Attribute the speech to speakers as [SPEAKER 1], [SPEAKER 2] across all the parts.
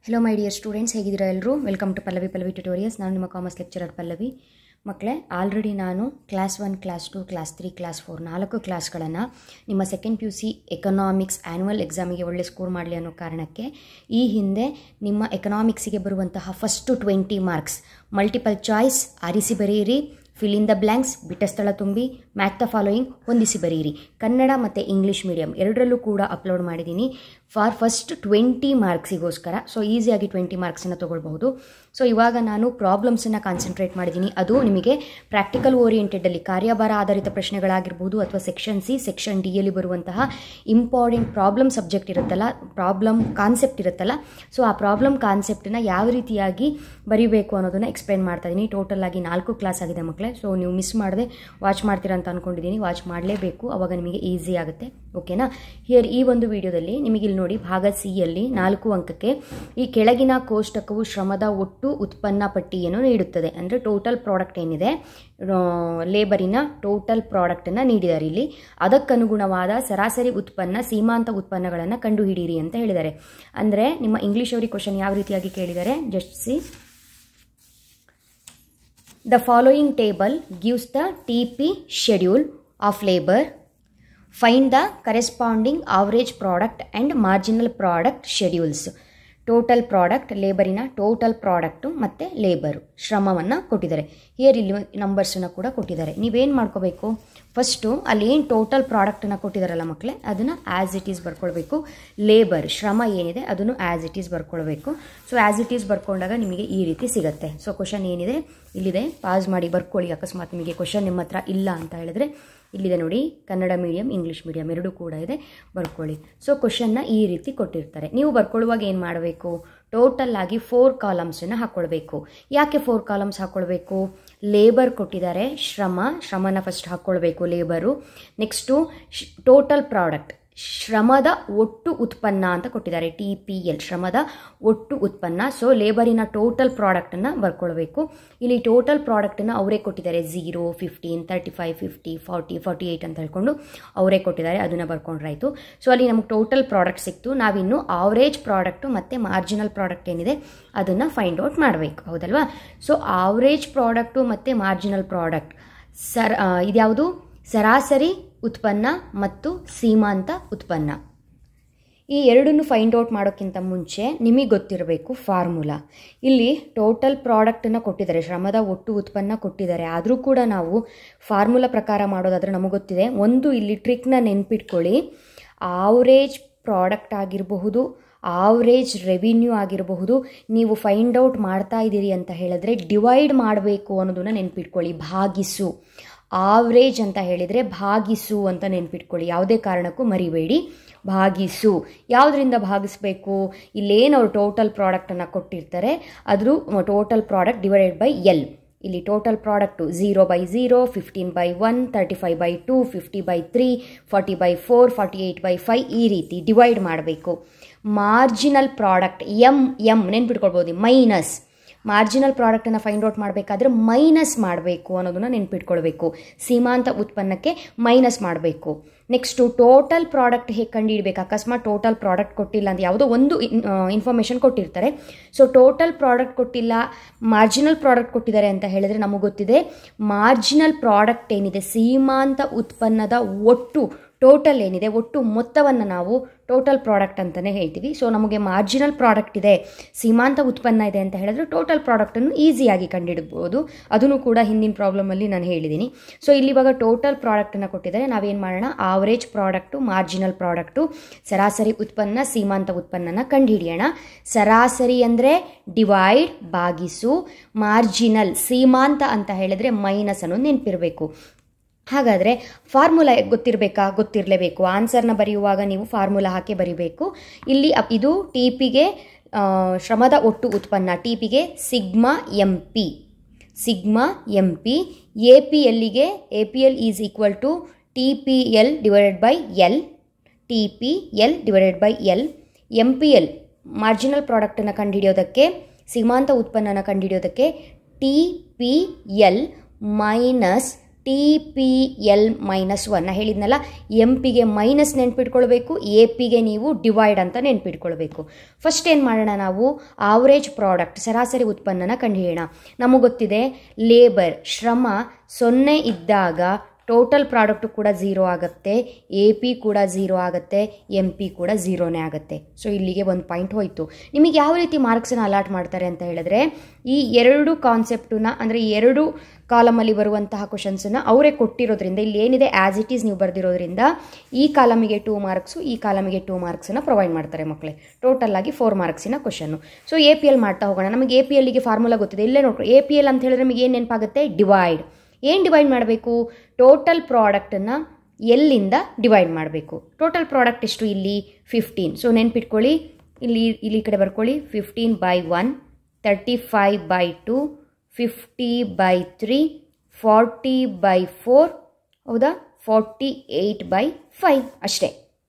[SPEAKER 1] Hello my dear students ಹೇಗಿದ್ದೀರಾ ಎಲ್ಲರೂ welcome to Pallavi Pallavi tutorials ನಾನು ನಿಮ್ಮ ಕಾಮರ್ಸ್ ಲೆಕ್ಚರರ್ ಪಲ್ಲವಿ ಮಕ್ಕಳೇ ಆಲ್ರೆಡಿ ನಾನು class one class two class three class four ನಾಲ್ಕು ಕ್ಲಾಸ್ಗಳನ್ನು ನಿಮ್ಮ second P U C economics annual ಎಕ್ಸಾಮಿಗೆ ಒಳ್ಳೆ ಸ್ಕೋರ್ ಮಾಡಲಿ ಅನ್ನೋ ಕಾರಣಕ್ಕೆ ಈ ಹಿಂದೆ ನಿಮ್ಮ ಎಕನಾಮಿಕ್ಸಿಗೆ ಬರುವಂತಹ first twenty marks multiple choice ಆರಿಸಿ ಬರೆಯಿರಿ ಫಿಲ್ ಇನ್ ದ ಬ್ಲ್ಯಾಂಕ್ಸ್ ಬಿಟ್ಟ ಸ್ಥಳ ತುಂಬಿ ಮ್ಯಾಚ್ ದ ಫಾಲೋಯಿಂಗ್ ಹೊಂದಿಸಿ ಬರೆಯಿರಿ ಕನ್ನಡ ಮತ್ತು ಇಂಗ್ಲೀಷ್ ಮೀಡಿಯಂ ಎರಡರಲ್ಲೂ ಕೂಡ ಅಪ್ಲೋಡ್ ಮಾಡಿದ್ದೀನಿ ಫಾರ್ ಫಸ್ಟ್ ಟ್ವೆಂಟಿ ಮಾರ್ಕ್ಸಿಗೋಸ್ಕರ ಸೊ ಈಸಿಯಾಗಿ ಟ್ವೆಂಟಿ ಮಾರ್ಕ್ಸನ್ನು ತೊಗೊಳ್ಬಹುದು ಸೊ ಇವಾಗ ನಾನು ಪ್ರಾಬ್ಲಮ್ಸನ್ನು ಕಾನ್ಸಂಟ್ರೇಟ್ ಮಾಡಿದ್ದೀನಿ ಅದು ನಿಮಗೆ ಪ್ರಾಕ್ಟಿಕಲ್ ಓರಿಯೆಂಟೆಡಲ್ಲಿ ಕಾರ್ಯಭಾರ ಆಧಾರಿತ ಪ್ರಶ್ನೆಗಳಾಗಿರ್ಬೋದು ಅಥವಾ ಸೆಕ್ಷನ್ ಸಿ ಸೆಕ್ಷನ್ ಡಿಯಲ್ಲಿ ಬರುವಂತಹ ಇಂಪಾರ್ಟೆಂಟ್ ಪ್ರಾಬ್ಲಮ್ ಸಬ್ಜೆಕ್ಟ್ ಇರುತ್ತಲ್ಲ ಪ್ರಾಬ್ಲಮ್ ಕಾನ್ಸೆಪ್ಟ್ ಇರುತ್ತಲ್ಲ ಸೊ ಆ ಪ್ರಾಬ್ಲಮ್ ಕಾನ್ಸೆಪ್ಟನ್ನು ಯಾವ ರೀತಿಯಾಗಿ ಬರೀಬೇಕು ಅನ್ನೋದನ್ನು ಎಕ್ಸ್ಪ್ಲೈನ್ ಮಾಡ್ತಾ ಇದ್ದೀನಿ ಟೋಟಲ್ ಆಗಿ ನಾಲ್ಕು ಕ್ಲಾಸ್ ಆಗಿದೆ ಮಕ್ಕಳೇ ಸೊ ನೀವು ಮಿಸ್ ಮಾಡದೆ ವಾಚ್ ಮಾಡ್ತೀರಾ ಅಂತ ಅಂದ್ಕೊಂಡಿದ್ದೀನಿ ವಾಚ್ ಮಾಡಲೇಬೇಕು ಅವಾಗ ನಿಮಗೆ ಈಸಿ ಆಗುತ್ತೆ ಓಕೆನಾ ಹಿಯರ್ ಈ ಒಂದು ವಿಡಿಯೋದಲ್ಲಿ ನಿಮಗೆ ಇಲ್ಲಿ ನೋಡಿ ಭಾಗ ಸಿ ಯಲ್ಲಿ ನಾಲ್ಕು ಅಂಕಕ್ಕೆ ಈ ಕೆಳಗಿನ ಕೋಷ್ಟಕವು ಶ್ರಮದ ಒಟ್ಟು ಉತ್ಪನ್ನ ಪಟ್ಟಿಯನ್ನು ನೀಡುತ್ತದೆ ಅಂದರೆ ಟೋಟಲ್ ಪ್ರಾಡಕ್ಟ್ ಏನಿದೆ ಲೇಬರಿನ ಟೋಟಲ್ ಪ್ರಾಡಕ್ಟನ್ನು ನೀಡಿದ್ದಾರೆ ಇಲ್ಲಿ ಅದಕ್ಕನುಗುಣವಾದ ಸರಾಸರಿ ಉತ್ಪನ್ನ ಸೀಮಾಂತ ಉತ್ಪನ್ನಗಳನ್ನು ಕಂಡುಹಿಡಿಯಿರಿ ಅಂತ ಹೇಳಿದ್ದಾರೆ ಅಂದರೆ ನಿಮ್ಮ ಇಂಗ್ಲೀಷ್ ಅವರಿಗೆ ಕ್ವಶನ್ ಯಾವ ರೀತಿಯಾಗಿ ಕೇಳಿದ್ದಾರೆ just see The following table gives the TP schedule of labor. Find the corresponding average product and marginal product schedules. Total product ಲೇಬರಿನ ಟೋಟಲ್ ಪ್ರಾಡಕ್ಟು ಮತ್ತು ಲೇಬರು ಶ್ರಮವನ್ನು ಕೊಟ್ಟಿದ್ದಾರೆ ಹಿಯರ್ ಇಲ್ಲಿ ನಂಬರ್ಸನ್ನು ಕೂಡ ಕೊಟ್ಟಿದ್ದಾರೆ ನೀವೇನು ಮಾಡ್ಕೋಬೇಕು ಫಸ್ಟು ಅಲ್ಲಿ ಏನು ಟೋಟಲ್ ಪ್ರಾಡಕ್ಟನ್ನು ಕೊಟ್ಟಿದ್ದಾರಲ್ಲ ಮಕ್ಕಳೇ ಅದನ್ನು ಆ್ಯಸ್ ಇಟ್ ಈಸ್ ಬರ್ಕೊಳ್ಬೇಕು ಲೇಬರ್ ಶ್ರಮ ಏನಿದೆ ಅದನ್ನು ಆ್ಯಸ್ ಇಟ್ ಈಸ್ ಬರ್ಕೊಳ್ಬೇಕು ಸೊ ಆ್ಯಸ್ ಇಟ್ ಈಸ್ ಬರ್ಕೊಂಡಾಗ ನಿಮಗೆ ಈ ರೀತಿ ಸಿಗುತ್ತೆ ಸೊ ಕ್ವಶನ್ ಏನಿದೆ ಇಲ್ಲಿದೆ ಪಾಸ್ ಮಾಡಿ ಬರ್ಕೊಳ್ಳಿ ಅಕಸ್ಮಾತ್ ನಿಮಗೆ ಕ್ವಶನ್ ನಿಮ್ಮ ಹತ್ರ ಇಲ್ಲ ಅಂತ ಹೇಳಿದ್ರೆ ಇಲ್ಲಿದೆ ನೋಡಿ ಕನ್ನಡ ಮೀಡಿಯಂ ಇಂಗ್ಲೀಷ್ ಮೀಡಿಯಂ ಎರಡೂ ಕೂಡ ಇದೆ ಬರ್ಕೊಳ್ಳಿ ಸೊ ಕ್ವಶನ್ನ ಈ ರೀತಿ ಕೊಟ್ಟಿರ್ತಾರೆ ನೀವು ಬರ್ಕೊಳ್ಳುವಾಗ ಏನು ಮಾಡಬೇಕು ಟೋಟಲ್ ಆಗಿ ಫೋರ್ ಕಾಲಮ್ಸನ್ನು ಹಾಕ್ಕೊಳ್ಬೇಕು ಯಾಕೆ ಫೋರ್ ಕಾಲಮ್ಸ್ ಹಾಕ್ಕೊಳ್ಬೇಕು ಲೇಬರ್ ಕೊಟ್ಟಿದ್ದಾರೆ ಶ್ರಮ ಶ್ರಮನ ಫಸ್ಟ್ ಹಾಕ್ಕೊಳ್ಬೇಕು ಲೇಬರು ನೆಕ್ಸ್ಟು ಟೋಟಲ್ ಪ್ರಾಡಕ್ಟ್ ಶ್ರಮದ ಒಟ್ಟು ಉತ್ಪನ್ನ ಅಂತ ಕೊಟ್ಟಿದ್ದಾರೆ ಟಿ ಪಿ ಎಲ್ ಶ್ರಮದ ಒಟ್ಟು ಉತ್ಪನ್ನ ಸೊ ಲೇಬರಿನ ಟೋಟಲ್ ಪ್ರಾಡಕ್ಟನ್ನು ಬರ್ಕೊಳ್ಬೇಕು ಇಲ್ಲಿ ಟೋಟಲ್ ಪ್ರಾಡಕ್ಟನ್ನು ಅವರೇ ಕೊಟ್ಟಿದ್ದಾರೆ zero fifteen thirty five fifty forty forty eight ಅಂತ ಹೇಳ್ಕೊಂಡು ಅವರೇ ಕೊಟ್ಟಿದ್ದಾರೆ ಅದನ್ನು ಬರ್ಕೊಂಡ್ರಾಯ್ತು ಸೊ ಅಲ್ಲಿ ನಮಗೆ ಟೋಟಲ್ ಪ್ರಾಡಕ್ಟ್ ಸಿಕ್ತು ನಾವಿನ್ನು ಆವ್ರೇಜ್ ಪ್ರಾಡಕ್ಟು ಮತ್ತು ಮಾರ್ಜಿನಲ್ ಪ್ರಾಡಕ್ಟ್ ಏನಿದೆ ಅದನ್ನು ಫೈಂಡ್ ಔಟ್ ಮಾಡಬೇಕು ಹೌದಲ್ವಾ ಸೊ ಆವ್ರೇಜ್ ಪ್ರಾಡಕ್ಟು ಮತ್ತು ಮಾರ್ಜಿನಲ್ ಪ್ರಾಡಕ್ಟ್ ಸರ್ ಇದ್ಯಾವುದು ಸರಾಸರಿ ಉತ್ಪನ್ನ ಮತ್ತು ಸೀಮಾಂತ ಉತ್ಪನ್ನ ಈ ಎರಡನ್ನು ಫೈಂಡ್ ಔಟ್ ಮಾಡೋಕ್ಕಿಂತ ಮುಂಚೆ ನಿಮಗೆ ಗೊತ್ತಿರಬೇಕು ಫಾರ್ಮುಲಾ ಇಲ್ಲಿ ಟೋಟಲ್ ಪ್ರಾಡಕ್ಟನ್ನು ಕೊಟ್ಟಿದ್ದಾರೆ ಶ್ರಮದ ಒಟ್ಟು ಉತ್ಪನ್ನ ಕೊಟ್ಟಿದ್ದಾರೆ ಆದರೂ ಕೂಡ ನಾವು ಫಾರ್ಮುಲಾ ಪ್ರಕಾರ ಮಾಡೋದಾದರೆ ನಮಗೆ ಗೊತ್ತಿದೆ ಒಂದು ಇಲ್ಲಿ ಟ್ರಿಕ್ನ ನೆನ್ಪಿಟ್ಕೊಳ್ಳಿ ಆವ್ರೇಜ್ ಪ್ರಾಡಕ್ಟ್ ಆಗಿರಬಹುದು ಆವ್ರೇಜ್ ರೆವಿನ್ಯೂ ಆಗಿರಬಹುದು ನೀವು ಫೈಂಡ್ ಔಟ್ ಮಾಡ್ತಾ ಇದ್ದೀರಿ ಅಂತ ಹೇಳಿದ್ರೆ ಡಿವೈಡ್ ಮಾಡಬೇಕು ಅನ್ನೋದನ್ನು ನೆನ್ಪಿಟ್ಕೊಳ್ಳಿ ಭಾಗಿಸು ಆವ್ರೇಜ್ ಅಂತ ಹೇಳಿದರೆ ಭಾಗಿಸು ಅಂತ ನೆನ್ಪಿಟ್ಕೊಳ್ಳಿ ಯಾವುದೇ ಕಾರಣಕ್ಕೂ ಮರಿಬೇಡಿ ಭಾಗಿಸು ಯಾವುದರಿಂದ ಭಾಗಿಸ್ಬೇಕು ಇಲ್ಲೇನು ಅವ್ರು ಟೋಟಲ್ ಪ್ರಾಡಕ್ಟನ್ನು ಕೊಟ್ಟಿರ್ತಾರೆ ಅದ್ರ total product divided by L ಇಲ್ಲಿ total product zero by zero fifteen by one thirty five by two fifty by three forty by four forty eight by five ಈ ರೀತಿ ಡಿವೈಡ್ ಮಾಡಬೇಕು ಮಾರ್ಜಿನಲ್ ಪ್ರಾಡಕ್ಟ್ ಎಮ್ ಎಮ್ ನೆನ್ಪಿಟ್ಕೊಳ್ಬೋದು minus marginal ಪ್ರಾಡಕ್ಟನ್ನು find out ಮಾಡಬೇಕಾದ್ರೆ minus ಮಾಡಬೇಕು ಅನ್ನೋದನ್ನು ನೆನ್ಪಿಟ್ಕೊಳ್ಬೇಕು ಸೀಮಾಂತ ಉತ್ಪನ್ನಕ್ಕೆ minus ಮಾಡಬೇಕು ನೆಕ್ಸ್ಟು ಟೋಟಲ್ ಪ್ರಾಡಕ್ಟ್ ಹೇಗೆ ಕಂಡುಹಿಡಬೇಕು ಅಕಸ್ಮಾತ್ ಟೋಟಲ್ ಪ್ರಾಡಕ್ಟ್ ಕೊಟ್ಟಿಲ್ಲ ಅಂತ ಯಾವುದೋ ಒಂದು ಇನ್ಫಾರ್ಮೇಷನ್ ಕೊಟ್ಟಿರ್ತಾರೆ ಸೊ ಟೋಟಲ್ ಪ್ರಾಡಕ್ಟ್ ಕೊಟ್ಟಿಲ್ಲ ಮಾರ್ಜಿನಲ್ ಪ್ರಾಡಕ್ಟ್ ಕೊಟ್ಟಿದ್ದಾರೆ ಅಂತ ಹೇಳಿದರೆ ನಮಗೆ ಗೊತ್ತಿದೆ ಮಾರ್ಜಿನಲ್ ಪ್ರಾಡಕ್ಟ್ ಏನಿದೆ ಸೀಮಾಂತ ಉತ್ಪನ್ನದ ಒಟ್ಟು ಟೋಟಲ್ ಏನಿದೆ ಒಟ್ಟು ಮೊತ್ತವನ್ನು ನಾವು ಟೋಟಲ್ ಪ್ರಾಡಕ್ಟ್ ಅಂತಲೇ ಹೇಳ್ತೀವಿ ಸೊ ನಮಗೆ ಮಾರ್ಜಿನಲ್ ಪ್ರಾಡಕ್ಟ್ ಇದೆ ಸೀಮಾಂತ ಉತ್ಪನ್ನ ಇದೆ ಅಂತ ಹೇಳಿದ್ರೆ ಟೋಟಲ್ ಪ್ರಾಡಕ್ಟನ್ನು ಈಸಿಯಾಗಿ ಕಂಡುಹಿಡ್ಬೋದು ಅದನ್ನು ಕೂಡ ಹಿಂದಿನ ಪ್ರಾಬ್ಲಮಲ್ಲಿ ನಾನು ಹೇಳಿದ್ದೀನಿ ಸೊ ಇಲ್ಲಿ ಇವಾಗ ಟೋಟಲ್ ಪ್ರಾಡಕ್ಟನ್ನು ಕೊಟ್ಟಿದ್ದಾರೆ ನಾವೇನು ಮಾಡೋಣ ಆವರೇಜ್ ಪ್ರಾಡಕ್ಟು ಮಾರ್ಜಿನಲ್ ಪ್ರಾಡಕ್ಟು ಸರಾಸರಿ ಉತ್ಪನ್ನ ಸೀಮಾಂತ ಉತ್ಪನ್ನನ ಕಂಡುಹಿಡಿಯೋಣ ಸರಾಸರಿ ಅಂದರೆ ಡಿವೈಡ್ ಭಾಗಿಸು ಮಾರ್ಜಿನಲ್ ಸೀಮಾಂತ ಅಂತ ಹೇಳಿದರೆ ಮೈನಸ್ ಅನ್ನೋದು ನೆನಪಿರಬೇಕು ಹಾಗಾದರೆ ಫಾರ್ಮುಲಾ ಗೊತ್ತಿರಬೇಕಾ ಗೊತ್ತಿರಲೇಬೇಕು ಆನ್ಸರ್ನ ಬರೆಯುವಾಗ ನೀವು ಫಾರ್ಮುಲಾ ಹಾಕಿ ಬರಿಬೇಕು ಇಲ್ಲಿ ಇದು ಟಿ ಪಿಗೆ ಶ್ರಮದ ಒಟ್ಟು ಉತ್ಪನ್ನ ಟಿ ಪಿಗೆ sigma M P sigma M P A P ಎಲ್ಲಿಗೆ A P L is equal to T P L divided by L T P L divided by L M P L marginal ಪ್ರಾಡಕ್ಟನ್ನು ಕಂಡುಹಿಡಿಯೋದಕ್ಕೆ ಸೀಮಾಂತ ಉತ್ಪನ್ನನ ಕಂಡುಹಿಡಿಯೋದಕ್ಕೆ T P L minus T P L minus one ನಾ ಹೇಳಿದ್ನಲ್ಲ M ಪಿಗೆ minus ನೆನ್ಪಿಟ್ಕೊಳ್ಬೇಕು A ಪಿಗೆ ನೀವು ಡಿವೈಡ್ ಅಂತ ನೆನ್ಪಿಟ್ಕೊಳ್ಬೇಕು ಫಸ್ಟ್ ಏನು ಮಾಡೋಣ ನಾವು ಆವ್ರೇಜ್ ಪ್ರಾಡಕ್ಟ್ ಸರಾಸರಿ ಉತ್ಪನ್ನನ ಕಂಡುಹಿಡಿಯೋಣ ನಮಗೆ ಗೊತ್ತಿದೆ ಲೇಬರ್ ಶ್ರಮ ಸೊನ್ನೆ ಇದ್ದಾಗ ಟೋಟಲ್ ಪ್ರಾಡಕ್ಟು ಕೂಡ ಝೀರೋ ಆಗುತ್ತೆ ಎ ಪಿ ಕೂಡ ಝೀರೋ ಆಗುತ್ತೆ ಎಮ್ ಪಿ ಕೂಡ ಝೀರೋನೇ ಆಗುತ್ತೆ ಸೊ ಇಲ್ಲಿಗೆ ಒಂದು ಪಾಯಿಂಟ್ ಹೋಯಿತು ನಿಮಗೆ ಯಾವ ರೀತಿ ಮಾರ್ಕ್ಸನ್ನು ಅಲಾಟ್ ಮಾಡ್ತಾರೆ ಅಂತ ಹೇಳಿದ್ರೆ ಈ ಎರಡು ಕಾನ್ಸೆಪ್ಟನ್ನ ಅಂದರೆ ಎರಡು ಕಾಲಮಲ್ಲಿ ಬರುವಂತಹ ಕ್ವಶನ್ಸನ್ನು ಅವರೇ ಕೊಟ್ಟಿರೋದ್ರಿಂದ ಇಲ್ಲಿ ಏನಿದೆ ಆ್ಯಸ್ ಇಟ್ ಈಸ್ ನೀವು ಬರೆದಿರೋದ್ರಿಂದ ಈ ಕಾಲಮಿಗೆ ಟೂ ಮಾರ್ಕ್ಸು ಈ ಕಾಲಮಿಗೆ ಟೂ ಮಾರ್ಕ್ಸನ್ನು ಪ್ರೊವೈಡ್ ಮಾಡ್ತಾರೆ ಮಕ್ಕಳೇ ಟೋಟಲ್ ಆಗಿ ಫೋರ್ ಮಾರ್ಕ್ಸಿನ question so A P L ಮಾಡ್ತಾ ಹೋಗೋಣ ನಮಗೆ ಎ ಪಿ ಎಲ್ಲಿಗೆ ಫಾರ್ಮುಲಾ ಗೊತ್ತಿದೆ ಇಲ್ಲೇ ನೋಡ್ಕೊ ಎ ಪಿ ಎಲ್ ಅಂತ ಹೇಳಿದ್ರೆ ನಮಗೆ ಏನು ನೆನಪಾಗುತ್ತೆ ಡಿವೈಡ್ ಏನು ಡಿವೈಡ್ ಮಾಡಬೇಕು ಟೋಟಲ್ ಪ್ರಾಡಕ್ಟನ್ನು ಎಲ್ಲಿಂದ ಡಿವೈಡ್ ಮಾಡಬೇಕು ಟೋಟಲ್ ಪ್ರಾಡಕ್ಟ್ ಎಷ್ಟು ಇಲ್ಲಿ ಫಿಫ್ಟೀನ್ ಸೊ ನೆನ್ಪಿಟ್ಕೊಳ್ಳಿ ಇಲ್ಲಿ ಇಲ್ಲಿ ಈ ಕಡೆ ಬರ್ಕೊಳ್ಳಿ fifteen by one thirty five by two fifty by three forty by four ಹೌದಾ ಫಾರ್ಟಿ ಏಯ್ಟ್ ಬೈ ಫೈವ್ ಅಷ್ಟೇ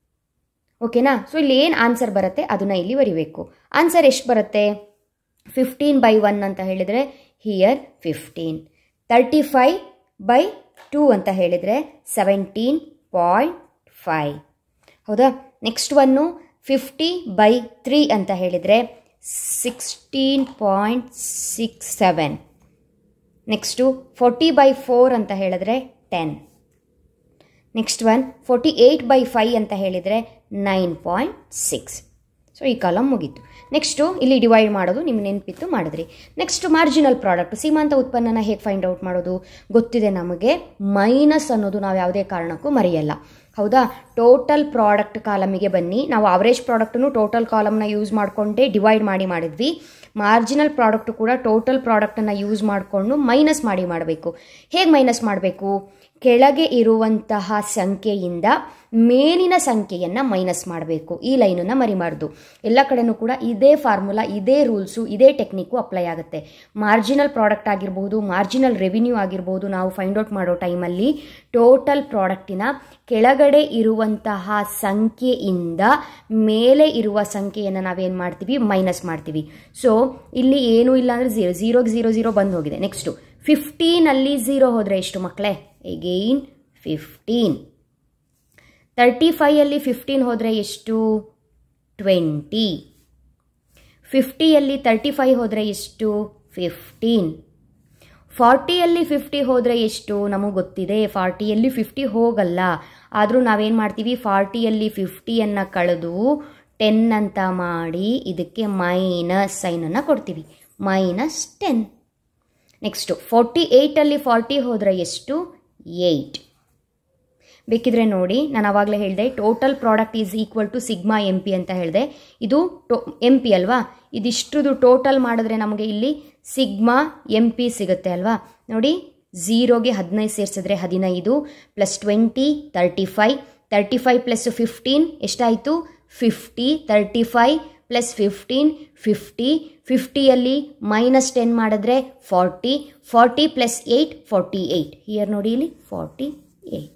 [SPEAKER 1] ಓಕೆನಾ ಸೊ ಇಲ್ಲಿ ಏನು ಆನ್ಸರ್ ಬರುತ್ತೆ ಅದನ್ನು ಇಲ್ಲಿ ಬರಿಬೇಕು ಆನ್ಸರ್ ಎಷ್ಟು ಬರುತ್ತೆ ಫಿಫ್ಟೀನ್ ಬೈ ಒನ್ ಅಂತ ಹೇಳಿದರೆ here fifteen thirty five by two ಅಂತ ಹೇಳಿದರೆ ಸೆವೆಂಟೀನ್ ಪಾಯಿಂಟ್ ಫೈವ್ ಹೌದಾ next one fifty by three ಅಂತ ಹೇಳಿದರೆ sixteen point six seven next forty by four ಅಂತ ಹೇಳಿದ್ರೆ ten next one forty eight by five ಅಂತ ಹೇಳಿದರೆ ನೈನ್ ಪಾಯಿಂಟ್ ಸಿಕ್ಸ್ ಸೊ ಈ ಕಾಲಮ್ ಮುಗೀತು ನೆಕ್ಸ್ಟು ಇಲ್ಲಿ ಡಿವೈಡ್ ಮಾಡೋದು ನಿಮ್ಗೆ ನೆನಪಿತ್ತು ಮಾಡಿದ್ರಿ ನೆಕ್ಸ್ಟ್ ಮಾರ್ಜಿನಲ್ ಪ್ರಾಡಕ್ಟ್ ಸೀಮಾಂತ ಉತ್ಪನ್ನನ ಹೇಗೆ ಫೈಂಡ್ ಔಟ್ ಮಾಡೋದು ಗೊತ್ತಿದೆ ನಮಗೆ ಮೈನಸ್ ಅನ್ನೋದು ನಾವು ಯಾವುದೇ ಕಾರಣಕ್ಕೂ ಮರೆಯಲ್ಲ ಹೌದಾ ಟೋಟಲ್ ಪ್ರಾಡಕ್ಟ್ ಕಾಲಮಿಗೆ ಬನ್ನಿ ನಾವು ಅವರೇಜ್ ಪ್ರಾಡಕ್ಟನ್ನು ಟೋಟಲ್ ಕಾಲಮ್ನ ಯೂಸ್ ಮಾಡಿಕೊಂಡೇ ಡಿವೈಡ್ ಮಾಡಿ ಮಾಡಿದ್ವಿ ಮಾರ್ಜಿನಲ್ ಪ್ರಾಡಕ್ಟು ಕೂಡ ಟೋಟಲ್ ಪ್ರಾಡಕ್ಟನ್ನು ಯೂಸ್ ಮಾಡಿಕೊಂಡು ಮೈನಸ್ ಮಾಡಿ ಮಾಡಬೇಕು ಹೇಗೆ ಮೈನಸ್ ಮಾಡಬೇಕು ಕೆಳಗೆ ಇರುವಂತಹ ಸಂಖ್ಯೆಯಿಂದ ಮೇಲಿನ ಸಂಖ್ಯೆಯನ್ನು ಮೈನಸ್ ಮಾಡಬೇಕು ಈ ಲೈನನ್ನು ಮರಿಬಾರ್ದು ಎಲ್ಲ ಕಡೆನೂ ಕೂಡ ಇದೇ ಫಾರ್ಮುಲಾ ಇದೇ ರೂಲ್ಸು ಇದೇ ಟೆಕ್ನಿಕ್ಕು ಅಪ್ಲೈ ಆಗುತ್ತೆ ಮಾರ್ಜಿನಲ್ ಪ್ರಾಡಕ್ಟ್ ಆಗಿರ್ಬೋದು ಮಾರ್ಜಿನಲ್ ರೆವಿನ್ಯೂ ಆಗಿರ್ಬೋದು ನಾವು ಫೈಂಡ್ ಔಟ್ ಮಾಡೋ ಟೈಮಲ್ಲಿ ಟೋಟಲ್ ಪ್ರಾಡಕ್ಟಿನ ಕೆಳಗಡೆ ಇರುವಂತಹ ಸಂಖ್ಯೆಯಿಂದ ಮೇಲೆ ಇರುವ ಸಂಖ್ಯೆಯನ್ನು ನಾವೇನು ಮಾಡ್ತೀವಿ ಮೈನಸ್ ಮಾಡ್ತೀವಿ ಸೊ ಇಲ್ಲಿ ಏನೂ ಇಲ್ಲ ಅಂದರೆ ಝೀರೋ ಝೀರೋಗೆ ಝೀರೋ ಝೀರೋ ಬಂದು ಹೋಗಿದೆ ನೆಕ್ಸ್ಟು ಫಿಫ್ಟೀನಲ್ಲಿ ಝೀರೋ ಹೋದರೆ ಎಷ್ಟು ಮಕ್ಕಳೇ ಎಗೈನ್ ಫಿಫ್ಟೀನ್ ತರ್ಟಿ ಫೈಯಲ್ಲಿ ಫಿಫ್ಟೀನ್ ಹೋದರೆ ಎಷ್ಟು ಟ್ವೆಂಟಿ ಫಿಫ್ಟಿಯಲ್ಲಿ ತರ್ಟಿ ಫೈವ್ ಹೋದರೆ ಎಷ್ಟು ಫಿಫ್ಟೀನ್ ಫಾರ್ಟಿಯಲ್ಲಿ ಫಿಫ್ಟಿ ಹೋದರೆ ಎಷ್ಟು ನಮಗೆ ಗೊತ್ತಿದೆ ಫಾರ್ಟಿಯಲ್ಲಿ ಫಿಫ್ಟಿ ಹೋಗಲ್ಲ ಆದರೂ ನಾವೇನು ಮಾಡ್ತೀವಿ ಫಾರ್ಟಿಯಲ್ಲಿ ಫಿಫ್ಟಿಯನ್ನು ಕಳೆದು ಟೆನ್ ಅಂತ ಮಾಡಿ ಇದಕ್ಕೆ ಮೈನಸ್ ಸೈನನ್ನು ಕೊಡ್ತೀವಿ ಮೈನಸ್ ಟೆನ್ ನೆಕ್ಸ್ಟು ಫೋರ್ಟಿ ಏಯ್ಟಲ್ಲಿ ಫಾರ್ಟಿ ಹೋದರೆ ಎಷ್ಟು ಏಯ್ಟ್ ಬೇಕಿದ್ರೆ ನೋಡಿ ನಾನು ಆವಾಗಲೇ ಹೇಳಿದೆ total product is equal to sigma M P ಅಂತ ಹೇಳಿದೆ ಇದು ಟೋ ಎಮ್ ಪಿ ಅಲ್ವಾ ಇದಿಷ್ಟುದು ಟೋಟಲ್ ಮಾಡಿದ್ರೆ ನಮಗೆ ಇಲ್ಲಿ ಸಿಗ್ಮಾ ಎಮ್ ಪಿ ಸಿಗುತ್ತೆ ಅಲ್ವಾ ನೋಡಿ ಝೀರೋಗೆ ಹದಿನೈದು ಸೇರಿಸಿದ್ರೆ ಹದಿನೈದು plus twenty thirty five thirty five plus fifteen ಎಷ್ಟಾಯಿತು fifty thirty five plus fifteen fifty ಫಿಫ್ಟಿಯಲ್ಲಿ ಮೈನಸ್ ಟೆನ್ ಮಾಡಿದ್ರೆ forty forty plus eight forty eight here ನೋಡಿ ಇಲ್ಲಿ ಫಾರ್ಟಿ ಏಯ್ಟ್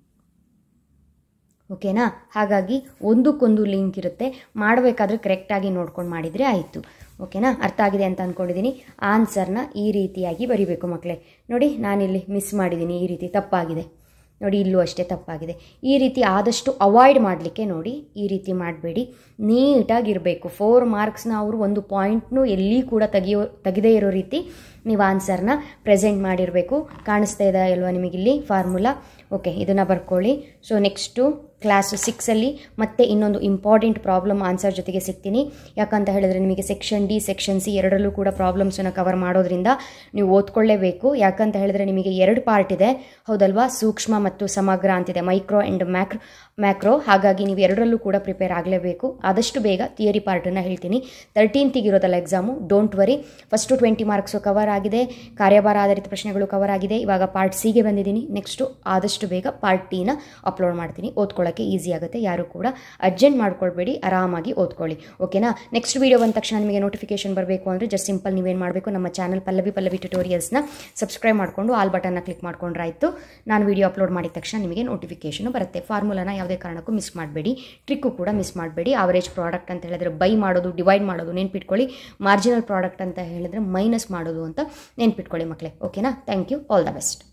[SPEAKER 1] ಓಕೆನಾ ಹಾಗಾಗಿ ಒಂದಕ್ಕೊಂದು ಲಿಂಕ್ ಇರುತ್ತೆ ಮಾಡಬೇಕಾದ್ರೆ ಕರೆಕ್ಟಾಗಿ ನೋಡ್ಕೊಂಡು ಮಾಡಿದರೆ ಆಯಿತು ಓಕೆನಾ ಅರ್ಥ ಆಗಿದೆ ಅಂತ ಅಂದ್ಕೊಂಡಿದ್ದೀನಿ ಆನ್ಸರ್ನ ಈ ರೀತಿಯಾಗಿ ಬರಿಬೇಕು ಮಕ್ಕಳೇ ನೋಡಿ ನಾನಿಲ್ಲಿ ಮಿಸ್ ಮಾಡಿದ್ದೀನಿ ಈ ರೀತಿ ತಪ್ಪಾಗಿದೆ ನೋಡಿ ಇಲ್ಲೂ ಅಷ್ಟೇ ತಪ್ಪಾಗಿದೆ ಈ ರೀತಿ ಆದಷ್ಟು ಅವಾಯ್ಡ್ ಮಾಡಲಿಕ್ಕೆ ನೋಡಿ ಈ ರೀತಿ ಮಾಡಬೇಡಿ ನೀಟಾಗಿರಬೇಕು ಫೋರ್ ಮಾರ್ಕ್ಸ್ನ ಅವರು ಒಂದು ಪಾಯಿಂಟ್ನು ಎಲ್ಲಿ ಕೂಡ ತೆಗಿಯೋ ತೆಗೆದೇ ಇರೋ ರೀತಿ ನೀವು ಆನ್ಸರ್ನ ಪ್ರೆಸೆಂಟ್ ಮಾಡಿರಬೇಕು ಕಾಣಿಸ್ತಾ ಇದೆ ಅಲ್ವಾ ನಿಮಗಿಲ್ಲಿ ಫಾರ್ಮುಲಾ ಓಕೆ ಇದನ್ನು ಬರ್ಕೊಳ್ಳಿ ಸೊ ನೆಕ್ಸ್ಟು ಕ್ಲಾಸ್ ಸಿಕ್ಸಲ್ಲಿ ಮತ್ತೆ ಇನ್ನೊಂದು ಇಂಪಾರ್ಟೆಂಟ್ ಪ್ರಾಬ್ಲಮ್ ಆನ್ಸರ್ ಜೊತೆಗೆ ಸಿಗ್ತೀನಿ ಯಾಕಂತ ಹೇಳಿದ್ರೆ ನಿಮಗೆ ಸೆಕ್ಷನ್ ಡಿ ಸೆಕ್ಷನ್ ಸಿ ಎರಡರಲ್ಲೂ ಕೂಡ ಪ್ರಾಬ್ಲಮ್ಸನ್ನು ಕವರ್ ಮಾಡೋದ್ರಿಂದ ನೀವು ಓದ್ಕೊಳ್ಳೇಬೇಕು ಯಾಕಂತ ಹೇಳಿದ್ರೆ ನಿಮಗೆ ಎರಡು ಪಾರ್ಟ್ ಇದೆ ಹೌದಲ್ವಾ ಸೂಕ್ಷ್ಮ ಮತ್ತು ಸಮಗ್ರ ಅಂತಿದೆ ಮೈಕ್ರೋ ಆ್ಯಂಡ್ ಮ್ಯಾಕ್ರೋ ಮ್ಯಾಕ್ರೋ ಹಾಗಾಗಿ ನೀವು ಎರಡರಲ್ಲೂ ಕೂಡ ಪ್ರಿಪೇರ್ ಆಗಲೇಬೇಕು ಆದಷ್ಟು ಬೇಗ ಥಿಯರಿ ಪಾರ್ಟನ್ನು ಹೇಳ್ತೀನಿ ತರ್ಟೀನ್ತಿಗೆ ಇರೋದಲ್ಲ exam don't worry first twenty marks cover ಆಗಿದೆ ಕಾರ್ಯಭಾರ ಆಧಾರಿತ ಪ್ರಶ್ನೆಗಳು ಕವರ್ ಆಗಿದೆ ಇವಾಗ ಪಾರ್ಟ್ ಸಿಗೆ ಬಂದಿದ್ದೀನಿ ನೆಕ್ಸ್ಟು ಆದಷ್ಟು ಬೇಗ ಪಾರ್ಟ್ ಟಿನ ಅಪ್ಲೋಡ್ ಮಾಡ್ತೀನಿ ಓದ್ಕೊಳ್ಳೋಕ್ಕೆ ಈಸಿ ಆಗುತ್ತೆ ಯಾರು ಕೂಡ ಅರ್ಜೆಂಟ್ ಮಾಡ್ಕೊಳ್ಬೇಡಿ ಆರಾಮಾಗಿ ಓದ್ಕೊಳ್ಳಿ ಓಕೆನಾ ನೆಕ್ಸ್ಟ್ ವೀಡಿಯೋ ಬಂದ ತಕ್ಷಣ ನಿಮಗೆ ನೋಟಿಫಿಕೇಶನ್ ಬರಬೇಕು ಅಂದರೆ ಜಸ್ಟ್ ಸಿಂಪಲ್ ನೀವೇನು ಮಾಡಬೇಕು ನಮ್ಮ ಚಾನಲ್ ಪಲ್ಲವಿ ಪಲ್ಲವಿ ಟ್ಯುಟೋರಿಯಲ್ಸ್ನ ಸಬ್ಸ್ಕ್ರೈಬ್ ಮಾಡಿಕೊಂಡು ಆಲ್ ಬಟನ್ನ ಕ್ಲಿಕ್ ಮಾಡ್ಕೊಂಡ್ರೆ ಆಯಿತು ನಾನು ವೀಡಿಯೋ ಅಪ್ಲೋಡ್ ಮಾಡಿದ ತಕ್ಷಣ ನಿಮಗೆ ನೋಟಿಫಿಕೇಶನ್ ಬರುತ್ತೆ ಫಾರ್ಮುಲಾನ ಯಾವುದೇ ಕಾರಣಕ್ಕೂ ಮಿಸ್ ಮಾಡಬೇಡಿ ಟ್ರಿಕ್ಕು ಕೂಡ ಮಿಸ್ ಮಾಡಬೇಡಿ ಅವರೇಜ್ ಪ್ರಾಡಕ್ಟ್ ಅಂತ ಹೇಳಿದ್ರೆ ಬೈ ಮಾಡೋದು ಡಿವೈಡ್ ಮಾಡೋದು ನೆನ್ಪಿಟ್ಕೊಳ್ಳಿ ಮಾರ್ಜಿನಲ್ ಪ್ರಾಡಕ್ಟ್ ಅಂತ ಹೇಳಿದ್ರೆ ಮೈನಸ್ ಮಾಡೋದು ಅಂತ ನೆನ್ಪಿಟ್ಕೊಳ್ಳಿ ಮಕ್ಕಳೇ ಓಕೆನಾ thank you all the best